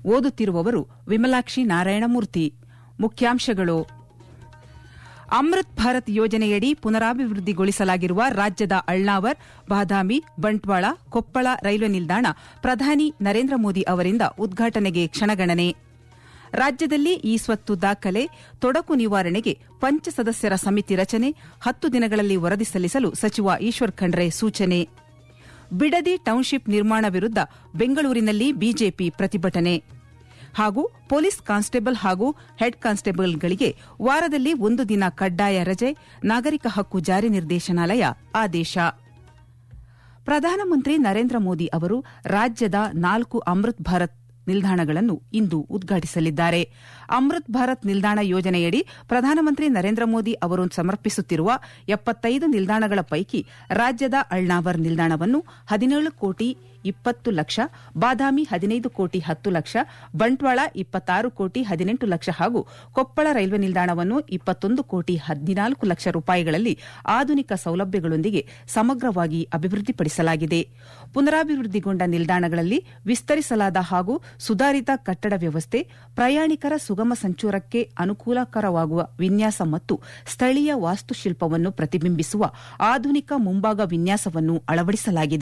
ಓದುತ್ತಿರುವವರು ವಿಮಲಾಕ್ಷಿ ನಾರಾಯಣಮೂರ್ತಿ ಮುಖ್ಯಾಂಶಗಳು ಅಮೃತ್ ಭಾರತ್ ಯೋಜನೆಯಡಿ ಪುನರಾಭಿವೃದ್ಧಿಗೊಳಿಸಲಾಗಿರುವ ರಾಜ್ಯದ ಅಳ್ನಾವರ್ ಬಾದಾಮಿ ಬಂಟ್ವಾಳ ಕೊಪ್ಪಳ ರೈಲ್ವೆ ನಿಲ್ದಾಣ ಪ್ರಧಾನಿ ನರೇಂದ್ರ ಮೋದಿ ಅವರಿಂದ ಉದ್ಘಾಟನೆಗೆ ಕ್ಷಣಗಣನೆ ರಾಜ್ಯದಲ್ಲಿ ಈ ಸ್ವತ್ತು ದಾಖಲೆ ತೊಡಕು ನಿವಾರಣೆಗೆ ಪಂಚ ಸದಸ್ಯರ ಸಮಿತಿ ರಚನೆ ಹತ್ತು ದಿನಗಳಲ್ಲಿ ವರದಿ ಸಲ್ಲಿಸಲು ಸಚಿವ ಈಶ್ವರ್ ಖಂಡ್ರೆ ಸೂಚನೆ ಬಿಡದಿ ಟೌನ್ಶಿಪ್ ನಿರ್ಮಾಣ ವಿರುದ್ದ ಬೆಂಗಳೂರಿನಲ್ಲಿ ಬಿಜೆಪಿ ಪ್ರತಿಭಟನೆ ಹಾಗೂ ಪೊಲೀಸ್ ಕಾನ್ಸ್ಟೇಬಲ್ ಹಾಗೂ ಹೆಡ್ ಕಾನ್ಸ್ಟೇಬಲ್ಗಳಿಗೆ ವಾರದಲ್ಲಿ ಒಂದು ದಿನ ಕಡ್ಡಾಯ ರಜೆ ನಾಗರಿಕ ಹಕ್ಕು ಜಾರಿ ನಿರ್ದೇಶನಾಲಯ ಆದೇಶ ಪ್ರಧಾನಮಂತ್ರಿ ನರೇಂದ್ರ ಮೋದಿ ಅವರು ರಾಜ್ಯದ ನಾಲ್ಕು ಅಮೃತ್ ಭಾರತ್ ನಿಲ್ದಾಣಗಳನ್ನು ಇಂದು ಉದ್ಘಾಟಿಸಲಿದ್ದಾರೆ ಅಮೃತ್ ಭಾರತ್ ನಿಲ್ದಾಣ ಯೋಜನೆಯಡಿ ಪ್ರಧಾನಮಂತ್ರಿ ನರೇಂದ್ರ ಮೋದಿ ಅವರು ಸಮರ್ಪಿಸುತ್ತಿರುವ ಎಪ್ಪತ್ತೈದು ನಿಲ್ದಾಣಗಳ ಪೈಕಿ ರಾಜ್ಯದ ಅಳ್ನಾವರ್ ನಿಲ್ದಾಣವನ್ನು ಹದಿನೇಳು ಕೋಟಿ ಇಪ್ಪತ್ತು ಲಕ್ಷ ಬಾದಾಮಿ ಹದಿನೈದು ಕೋಟಿ ಹತ್ತು ಲಕ್ಷ ಬಂಟ್ವಾಳ ಇಪ್ಪತ್ತಾರು ಕೋಟಿ ಹದಿನೆಂಟು ಲಕ್ಷ ಹಾಗೂ ಕೊಪ್ಪಳ ರೈಲ್ವೆ ನಿಲ್ದಾಣವನ್ನು ಇಪ್ಪತ್ತೊಂದು ಕೋಟಿ ಹದಿನಾಲ್ಕು ಲಕ್ಷ ರೂಪಾಯಿಗಳಲ್ಲಿ ಆಧುನಿಕ ಸೌಲಭ್ಯಗಳೊಂದಿಗೆ ಸಮಗ್ರವಾಗಿ ಅಭಿವೃದ್ಧಿಪಡಿಸಲಾಗಿದೆ ಪುನರಾಭಿವೃದ್ಧಿಗೊಂಡ ನಿಲ್ದಾಣಗಳಲ್ಲಿ ವಿಸ್ತರಿಸಲಾದ ಹಾಗೂ ಸುಧಾರಿತ ಕಟ್ಟಡ ವ್ಯವಸ್ಥೆ ಪ್ರಯಾಣಿಕರ ಸುಗಮ ಸಂಚಾರಕ್ಕೆ ಅನುಕೂಲಕರವಾಗುವ ವಿನ್ಯಾಸ ಮತ್ತು ಸ್ಥಳೀಯ ವಾಸ್ತುಶಿಲ್ಪವನ್ನು ಪ್ರತಿಬಿಂಬಿಸುವ ಆಧುನಿಕ ಮುಂಭಾಗ ವಿನ್ಯಾಸವನ್ನು ಅಳವಡಿಸಲಾಗಿದೆ